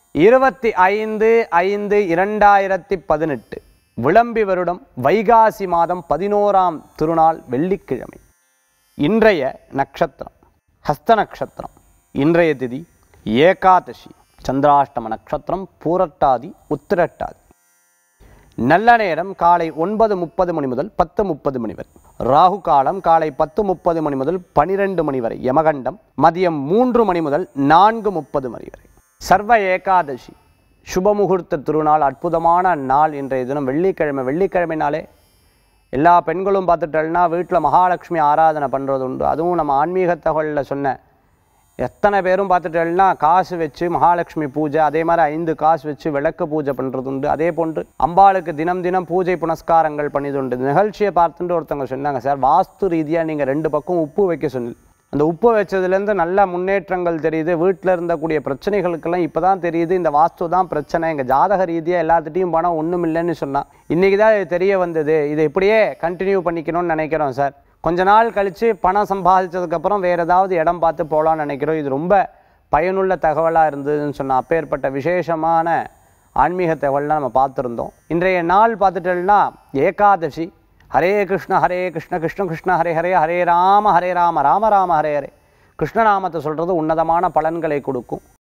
இருபத்தி ஐந்து ஐந்து இரண்டாயிரத்தி பதினெட்டு விளம்பி வருடம் வைகாசி மாதம் பதினோராம் திருநாள் வெள்ளிக்கிழமை இன்றைய நட்சத்திரம் ஹஸ்த நட்சத்திரம் இன்றைய திதி ஏகாதசி சந்திராஷ்டம நட்சத்திரம் பூரட்டாதி உத்திரட்டாதி நல்ல நேரம் காலை ஒன்பது முப்பது மணி முதல் பத்து முப்பது மணி வரை ராகு காலம் காலை பத்து முப்பது மணி முதல் பனிரெண்டு மணி வரை யமகண்டம் மதியம் மூன்று மணி முதல் நான்கு முப்பது மணி வரை சர்வ ஏகாதசி சுபமுகூர்த்த திருநாள் அற்புதமான நாள் இன்றைய தினம் வெள்ளிக்கிழமை வெள்ளிக்கிழமைனாலே எல்லா பெண்களும் பார்த்துட்டோம்னா வீட்டில் மகாலட்சுமி ஆராதனை பண்ணுறது உண்டு அதுவும் நம்ம ஆன்மீக தகவலில் சொன்ன எத்தனை பேரும் பார்த்துட்டேன்னா காசு வச்சு மகாலட்சுமி பூஜை அதே மாதிரி ஐந்து காசு வச்சு விளக்கு பூஜை பண்ணுறது உண்டு அதே போன்று அம்பாளுக்கு தினம் தினம் பூஜை புனஸ்காரங்கள் பண்ணிது உண்டு இந்த நிகழ்ச்சியை பார்த்துட்டு ஒருத்தவங்க சொன்னாங்க சார் வாஸ்து ரீதியாக நீங்கள் ரெண்டு பக்கம் உப்பு வைக்க சொன்னீங்க அந்த உப்பு வச்சதுலேருந்து நல்ல முன்னேற்றங்கள் தெரியுது வீட்டில் இருந்தக்கூடிய பிரச்சனைகளுக்கெல்லாம் இப்போ தான் தெரியுது இந்த வாஸ்து தான் பிரச்சனை எங்கள் ஜாதக ரீதியாக எல்லாத்துட்டையும் பணம் ஒன்றும் இல்லைன்னு சொன்னான் இன்றைக்கி தான் இது தெரிய வந்தது இதை இப்படியே கண்டினியூ பண்ணிக்கணும்னு நினைக்கிறோம் சார் கொஞ்ச நாள் கழித்து பணம் சம்பாதிச்சதுக்கப்புறம் வேறு ஏதாவது இடம் பார்த்து போகலான்னு நினைக்கிறோம் இது ரொம்ப பயனுள்ள தகவலாக இருந்ததுன்னு சொன்னால் அப்பேற்பட்ட விசேஷமான ஆன்மீக தகவல்லாம் நம்ம பார்த்துருந்தோம் இன்றைய நாள் பார்த்துட்டோம்னா ஏகாதசி ஹரே கிருஷ்ண ஹரே கிருஷ்ண கிருஷ்ண கிருஷ்ண ஹரே ஹரே ஹரே ராம ஹரே ராம ராம ராம ஹரே ஹரே கிருஷ்ணநாமத்தை சொல்கிறது உன்னதமான பலன்களை கொடுக்கும்